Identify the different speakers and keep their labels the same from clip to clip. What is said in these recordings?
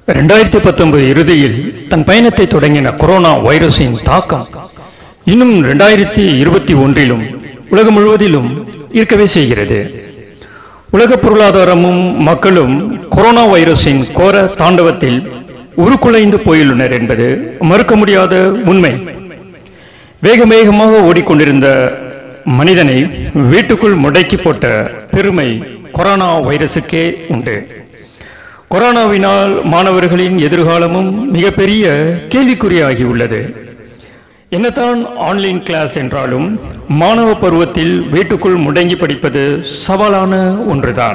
Speaker 1: ரெண்டாயிரத்தி பத்தொன்பது இறுதியில் தன் பயணத்தை தொடங்கின கொரோனா வைரஸின் தாக்கம் இன்னும் ரெண்டாயிரத்தி இருபத்தி ஒன்றிலும் உலகம் முழுவதிலும் இருக்கவே செய்கிறது உலக பொருளாதாரமும் மக்களும் கொரோனா வைரஸின் கோர தாண்டவத்தில் உருக்குலைந்து போயுள்ளனர் என்பது மறுக்க முடியாத உண்மை வேக வேகமாக ஓடிக்கொண்டிருந்த மனிதனை வீட்டுக்குள் முடக்கி போட்ட பெருமை கொரோனா வைரசுக்கே உண்டு கொரோனாவினால் மாணவர்களின் எதிர்காலமும் மிகப்பெரிய கேள்விக்குறியாகியுள்ளது என்னதான் ஆன்லைன் கிளாஸ் என்றாலும் மாணவ பருவத்தில் வீட்டுக்குள் முடங்கி படிப்பது சவாலான ஒன்றுதான்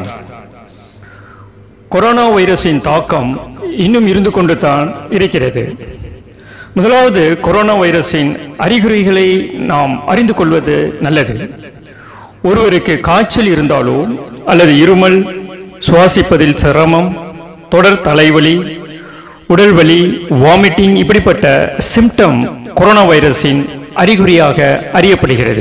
Speaker 1: கொரோனா வைரஸின் தாக்கம் இன்னும் இருந்து கொண்டு தான் இருக்கிறது முதலாவது கொரோனா வைரஸின் அறிகுறிகளை நாம் அறிந்து கொள்வது நல்லது ஒருவருக்கு காய்ச்சல் இருந்தாலோ அல்லது இருமல் சுவாசிப்பதில் சிரமம் தொடர் தலைவலி உடல் வலி வாமிட்டிங் இப்படிப்பட்ட சிம்டம் கொரோனா வைரஸின் அறிகுறியாக அறியப்படுகிறது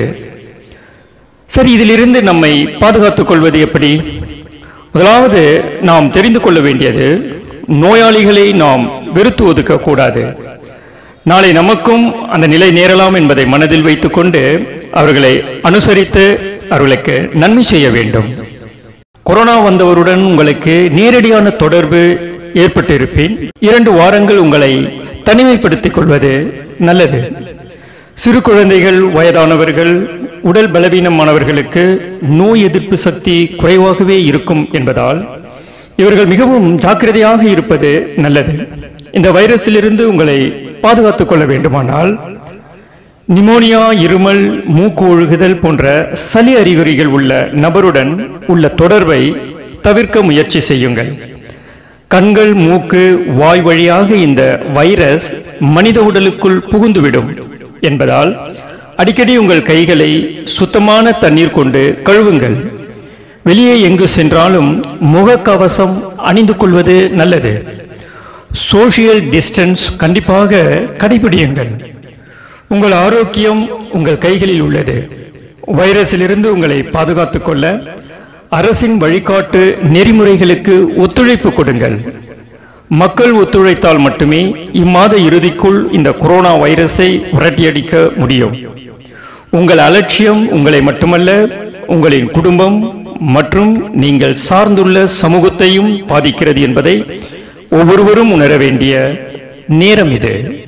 Speaker 1: சரி இதிலிருந்து நம்மை பாதுகாத்துக் கொள்வது எப்படி முதலாவது நாம் தெரிந்து கொள்ள வேண்டியது நோயாளிகளை நாம் வெறுத்து ஒதுக்க கூடாது நாளை நமக்கும் அந்த நிலை நேரலாம் என்பதை மனதில் வைத்துக்கொண்டு அவர்களை அனுசரித்து அவர்களுக்கு நன்மை செய்ய வேண்டும் கொரோனா வந்தவருடன் உங்களுக்கு நேரடியான தொடர்பு ஏற்பட்டிருப்பின் இரண்டு வாரங்கள் உங்களை தனிமைப்படுத்திக் கொள்வது நல்லது சிறு குழந்தைகள் வயதானவர்கள் உடல் பலவீனமானவர்களுக்கு நோய் எதிர்ப்பு சக்தி குறைவாகவே இருக்கும் என்பதால் இவர்கள் மிகவும் ஜாக்கிரதையாக இருப்பது நல்லது இந்த வைரஸிலிருந்து உங்களை பாதுகாத்துக் கொள்ள வேண்டுமானால் நிமோனியா இருமல் மூக்கு ஒழுகுதல் போன்ற சளி அறிகுறிகள் உள்ள நபருடன் உள்ள தொடர்பை தவிர்க்க முயற்சி செய்யுங்கள் கண்கள் மூக்கு வாய் வழியாக இந்த வைரஸ் மனித உடலுக்குள் புகுந்துவிடும் என்பதால் அடிக்கடி உங்கள் கைகளை சுத்தமான தண்ணீர் கொண்டு கழுவுங்கள் வெளியே எங்கு சென்றாலும் முகக்கவசம் அணிந்து கொள்வது நல்லது சோசியல் டிஸ்டன்ஸ் கண்டிப்பாக கடைபிடியுங்கள் உங்கள் ஆரோக்கியம் உங்கள் கைகளில் உள்ளது வைரஸிலிருந்து உங்களை பாதுகாத்துக் கொள்ள அரசின் வழிகாட்டு நெறிமுறைகளுக்கு ஒத்துழைப்பு கொடுங்கள் மக்கள் ஒத்துழைத்தால் மட்டுமே இம்மாத இறுதிக்குள் இந்த கொரோனா வைரஸை விரட்டியடிக்க முடியும் உங்கள் அலட்சியம் உங்களை மட்டுமல்ல உங்களின் குடும்பம் மற்றும் நீங்கள் சார்ந்துள்ள சமூகத்தையும் பாதிக்கிறது என்பதை ஒவ்வொருவரும் உணர வேண்டிய நேரம் இது